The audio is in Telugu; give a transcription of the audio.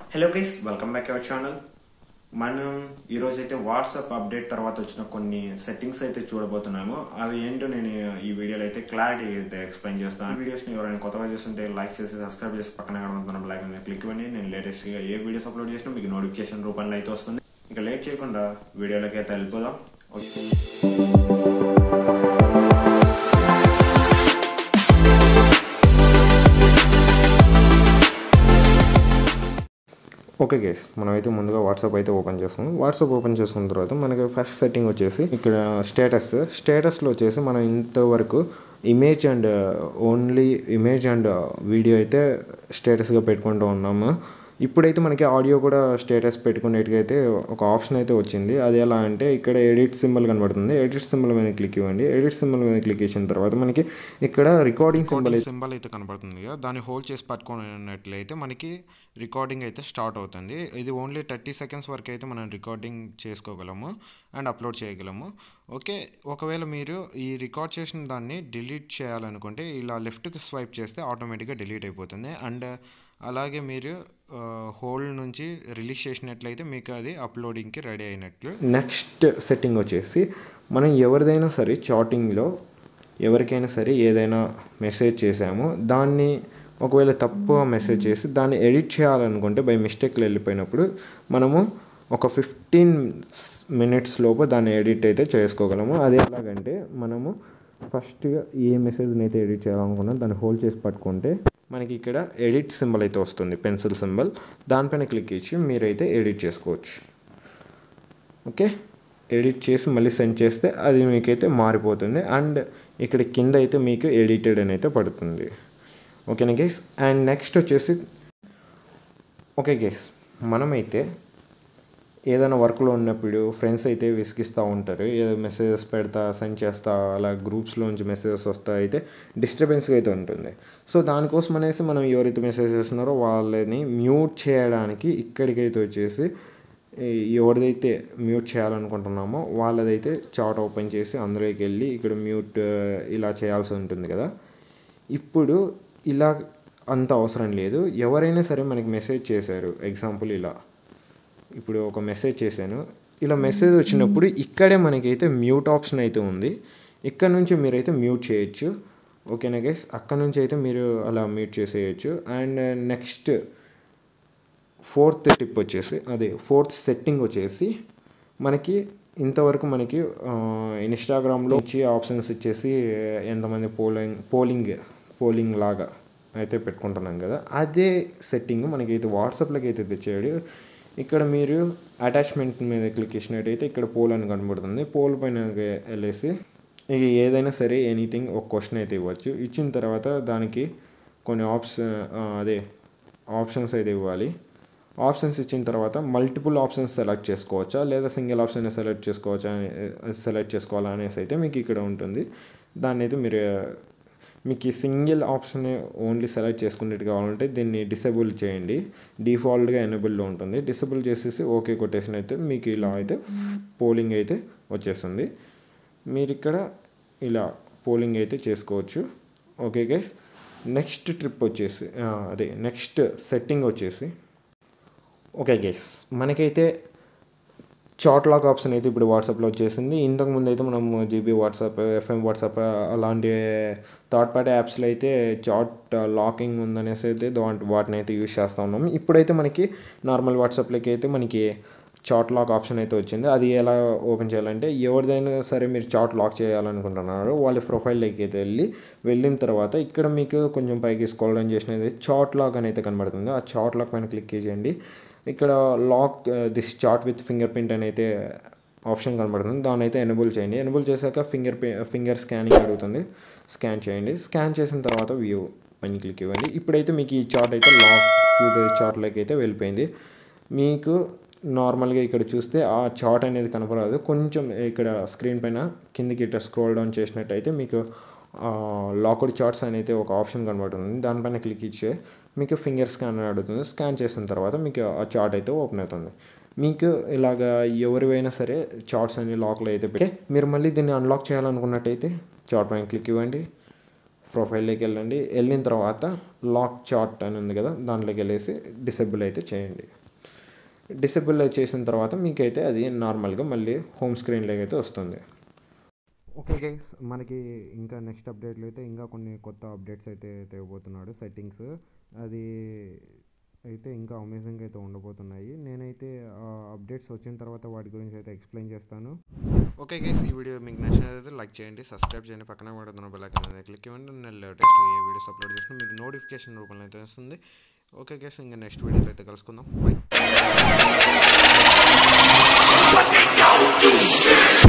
hello guys welcome back our channel మనం ఈరోజు అయితే వాట్సాప్ అప్డేట్ తర్వాత వచ్చిన కొన్ని సెట్టింగ్స్ అయితే చూడబోతున్నాము అవి ఏంటో నేను ఈ వీడియోలో అయితే క్లారిటీ అయితే ఎక్స్ప్లెయిన్ చేస్తాను వీడియోస్ని ఎవరైనా కొత్తగా చేస్తుంటే లైక్ చేసి సబ్స్క్రైబ్ చేసి పక్కన కనుకుంటున్న లైక్ మీద క్లిక్ ఇవ్వండి నేను లేటెస్ట్గా ఏ వీడియోస్ అప్లోడ్ చేసినా మీకు నోటిఫికేషన్ రూపంలో అయితే వస్తుంది ఇక లేట్ చేయకుండా వీడియోలోకి అయితే వెళ్ళిపోదాం ఓకే ఓకే గేస్ మనమైతే ముందుగా వాట్సాప్ అయితే ఓపెన్ చేస్తున్నాం వాట్సాప్ ఓపెన్ చేసుకున్న తర్వాత మనకి ఫస్ట్ సెట్టింగ్ వచ్చేసి ఇక్కడ స్టేటస్ స్టేటస్లో వచ్చేసి మనం ఇంతవరకు image and only image and video అయితే స్టేటస్గా పెట్టుకుంటూ ఉన్నాము ఇప్పుడైతే మనకి ఆడియో కూడా స్టేటస్ పెట్టుకునేట్టుగా అయితే ఒక ఆప్షన్ అయితే వచ్చింది అది ఎలా అంటే ఇక్కడ ఎడిట్ సింబల్ కనబడుతుంది ఎడిట్ సింబల్ మీద క్లిక్ ఇవ్వండి ఎడిట్ సింబల్ మీద క్లిక్ చేసిన తర్వాత మనకి ఇక్కడ రికార్డింగ్ సింబల్ సింబల్ అయితే కనబడుతుంది కదా దాన్ని హోల్డ్ చేసి పట్టుకున్నట్లయితే మనకి రికార్డింగ్ అయితే స్టార్ట్ అవుతుంది ఇది ఓన్లీ థర్టీ సెకండ్స్ వరకు అయితే మనం రికార్డింగ్ చేసుకోగలము అండ్ అప్లోడ్ చేయగలము ఓకే ఒకవేళ మీరు ఈ రికార్డ్ చేసిన దాన్ని డిలీట్ చేయాలనుకుంటే ఇలా లెఫ్ట్కి స్వైప్ చేస్తే ఆటోమేటిక్గా డిలీట్ అయిపోతుంది అండ్ అలాగే మీరు హోల్డ్ నుంచి రిలీజ్ చేసినట్లయితే మీకు అది అప్లోడింగ్కి రెడీ అయినట్లు నెక్స్ట్ సెట్టింగ్ వచ్చేసి మనం ఎవరిదైనా సరే చాటింగ్లో ఎవరికైనా సరే ఏదైనా మెసేజ్ చేసామో దాన్ని ఒకవేళ తప్పుగా మెసేజ్ చేసి దాన్ని ఎడిట్ చేయాలనుకుంటే బై మిస్టేక్లో వెళ్ళిపోయినప్పుడు మనము ఒక ఫిఫ్టీన్ మినిట్స్ లోపు దాన్ని ఎడిట్ అయితే చేసుకోగలము అది ఎలాగంటే మనము ఫస్ట్గా ఏ మెసేజ్ని అయితే ఎడిట్ చేయాలనుకున్నా దాన్ని హోల్డ్ చేసి పట్టుకుంటే మనకి ఇక్కడ ఎడిట్ సింబల్ అయితే వస్తుంది పెన్సిల్ సింబల్ దానిపైన క్లిక్ ఇచ్చి మీరైతే ఎడిట్ చేసుకోవచ్చు ఓకే ఎడిట్ చేసి మళ్ళీ సెండ్ చేస్తే అది మీకైతే మారిపోతుంది అండ్ ఇక్కడ కింద అయితే మీకు ఎడిటెడ్ అని అయితే పడుతుంది ఓకేనా గైస్ అండ్ నెక్స్ట్ వచ్చేసి ఓకే గైస్ మనమైతే ఏదైనా వర్క్లో ఉన్నప్పుడు ఫ్రెండ్స్ అయితే విసిగిస్తూ ఉంటారు ఏదో మెసేజెస్ పెడతా సెండ్ చేస్తా అలా గ్రూప్స్లోంచి మెసేజెస్ వస్తా అయితే డిస్టర్బెన్స్గా అయితే ఉంటుంది సో దానికోసం అనేసి మనం ఎవరైతే మెసేజ్ చేస్తున్నారో వాళ్ళని మ్యూట్ చేయడానికి ఇక్కడికైతే వచ్చేసి ఎవరిదైతే మ్యూట్ చేయాలనుకుంటున్నామో వాళ్ళదైతే చాట్ ఓపెన్ చేసి అందులోకి వెళ్ళి ఇక్కడ మ్యూట్ ఇలా చేయాల్సి ఉంటుంది కదా ఇప్పుడు ఇలా అంత అవసరం లేదు ఎవరైనా సరే మనకి మెసేజ్ చేశారు ఎగ్జాంపుల్ ఇలా ఇప్పుడు ఒక మెసేజ్ చేశాను ఇలా మెసేజ్ వచ్చినప్పుడు ఇక్కడే మనకైతే మ్యూట్ ఆప్షన్ అయితే ఉంది ఇక్కడ నుంచి మీరైతే మ్యూట్ చేయొచ్చు ఓకేనా గైస్ అక్కడ నుంచి అయితే మీరు అలా మ్యూట్ చేసేయచ్చు అండ్ నెక్స్ట్ ఫోర్త్ టిప్ వచ్చేసి అదే ఫోర్త్ సెట్టింగ్ వచ్చేసి మనకి ఇంతవరకు మనకి ఇన్స్టాగ్రామ్లో వచ్చి ఆప్షన్స్ ఇచ్చేసి ఎంతమంది పోలింగ్ పోలింగ్ పోలింగ్ లాగా అయితే పెట్టుకుంటున్నాం కదా అదే సెట్టింగ్ మనకైతే వాట్సాప్లోకి అయితే తెచ్చాడు ఇక్కడ మీరు అటాచ్మెంట్ మీద క్లిక్ చేసినట్టయితే ఇక్కడ పోల్ అని కనబడుతుంది పోల్ పైన వెళ్ళేసి ఇక ఏదైనా సరే ఎనీథింగ్ ఒక క్వశ్చన్ అయితే ఇవ్వచ్చు ఇచ్చిన తర్వాత దానికి కొన్ని ఆప్షన్ అదే ఆప్షన్స్ అయితే ఇవ్వాలి ఆప్షన్స్ ఇచ్చిన తర్వాత మల్టిపుల్ ఆప్షన్స్ సెలెక్ట్ చేసుకోవచ్చా లేదా సింగిల్ ఆప్షన్ సెలెక్ట్ చేసుకోవచ్చా సెలెక్ట్ చేసుకోవాలా అనేసి అయితే మీకు ఇక్కడ ఉంటుంది దాన్ని అయితే మీరు మీకు ఈ సింగిల్ ఆప్షన్ ఓన్లీ సెలెక్ట్ చేసుకునేట్టు కావాలంటే దీన్ని డిసేబుల్ చేయండి డిఫాల్ట్గా ఎనేబుల్లో ఉంటుంది డిసేబుల్ చేసేసి ఓకే కొటేషన్ అయితే మీకు ఇలా అయితే పోలింగ్ అయితే వచ్చేస్తుంది మీరు ఇక్కడ ఇలా పోలింగ్ అయితే చేసుకోవచ్చు ఓకే గైస్ నెక్స్ట్ ట్రిప్ వచ్చేసి అదే నెక్స్ట్ సెట్టింగ్ వచ్చేసి ఓకే గైస్ మనకైతే చాట్ లాక్ ఆప్షన్ అయితే ఇప్పుడు వాట్సాప్లో వచ్చేసింది ఇంతకుముందు అయితే మనం జీబీ వాట్సాప్ ఎఫ్ఎం వాట్సాప్ అలాంటి థర్డ్ పార్టీ యాప్స్లో అయితే చాట్ లాకింగ్ ఉందనేసి అయితే వాటిని అయితే యూజ్ చేస్తూ ఉన్నాం ఇప్పుడైతే మనకి నార్మల్ వాట్సాప్లోకి అయితే మనకి చాట్ లాక్ ఆప్షన్ అయితే వచ్చింది అది ఎలా ఓపెన్ చేయాలంటే ఎవరిదైనా సరే మీరు చాట్ లాక్ చేయాలనుకుంటున్నారు వాళ్ళ ప్రొఫైల్లోకి అయితే వెళ్ళి వెళ్ళిన తర్వాత ఇక్కడ మీకు కొంచెం పైకి స్క్రోల్ డౌన్ చేసినది చాట్ లాక్ అని అయితే కనబడుతుంది ఆ చాట్ లాక్ పైన క్లిక్ చేయండి ఇక్కడ lock this chat with fingerprint అని అయితే ఆప్షన్ కనబడుతుంది దాన్ని అయితే ఎనబుల్ చేయండి ఎనబుల్ చేశాక ఫింగర్ ఫింగర్ స్కానింగ్ అడుగుతుంది స్కాన్ చేయండి స్కాన్ చేసిన తర్వాత వ్యూ పైన క్లిక్ ఇవ్వండి ఇప్పుడైతే మీకు ఈ చాట్ అయితే లాక్ చాట్లోకి అయితే వెళ్ళిపోయింది మీకు నార్మల్గా ఇక్కడ చూస్తే ఆ చాట్ అనేది కనపడదు కొంచెం ఇక్కడ స్క్రీన్ పైన కిందికి ఇట్లా స్క్రోల్ డౌన్ చేసినట్టయితే మీకు లాక్డ్ చార్ట్స్ అనేది ఒక ఆప్షన్ కనబడుతుంది దానిపైన క్లిక్ ఇచ్చే మీకు ఫింగర్ స్కాన్ అడుగుతుంది స్కాన్ చేసిన తర్వాత మీకు ఆ చార్ట్ అయితే ఓపెన్ అవుతుంది మీకు ఇలాగ ఎవరివైనా సరే చార్ట్స్ అన్ని లాక్లో అయితే పెట్టి మీరు మళ్ళీ దీన్ని అన్లాక్ చేయాలనుకున్నట్టయితే చార్ట్ పైన క్లిక్ ఇవ్వండి ప్రొఫైల్లోకి వెళ్ళండి వెళ్ళిన తర్వాత లాక్ చార్ట్ అని ఉంది కదా దాంట్లోకి వెళ్ళేసి డిసేబుల్ అయితే చేయండి డిసేబుల్ చేసిన తర్వాత మీకైతే అది నార్మల్గా మళ్ళీ హోమ్ స్క్రీన్లోకి అయితే వస్తుంది ఓకే గైస్ మనకి ఇంకా నెక్స్ట్ అప్డేట్లు అయితే ఇంకా కొన్ని కొత్త అప్డేట్స్ అయితే తేవబోతున్నాడు సెట్టింగ్స్ అది అయితే ఇంకా అమేజింగ్ అయితే ఉండబోతున్నాయి నేనైతే అప్డేట్స్ వచ్చిన తర్వాత వాటి గురించి అయితే ఎక్స్ప్లెయిన్ చేస్తాను ఓకే గైస్ ఈ వీడియో మీకు నచ్చినట్లయితే లైక్ చేయండి సబ్స్క్రైబ్ చేయండి పక్కన పడుతున్న బెల్ ఐకాన్ మీద క్లిక్ ఇవ్వండి నేను లేటెస్ట్ ఏ వీడియోస్ అప్లోడ్ చేసినా మీకు నోటిఫికేషన్ రూపంలో అయితే వస్తుంది ఓకే గైస్ ఇంకా నెక్స్ట్ వీడియోలో అయితే కలుసుకుందాం బై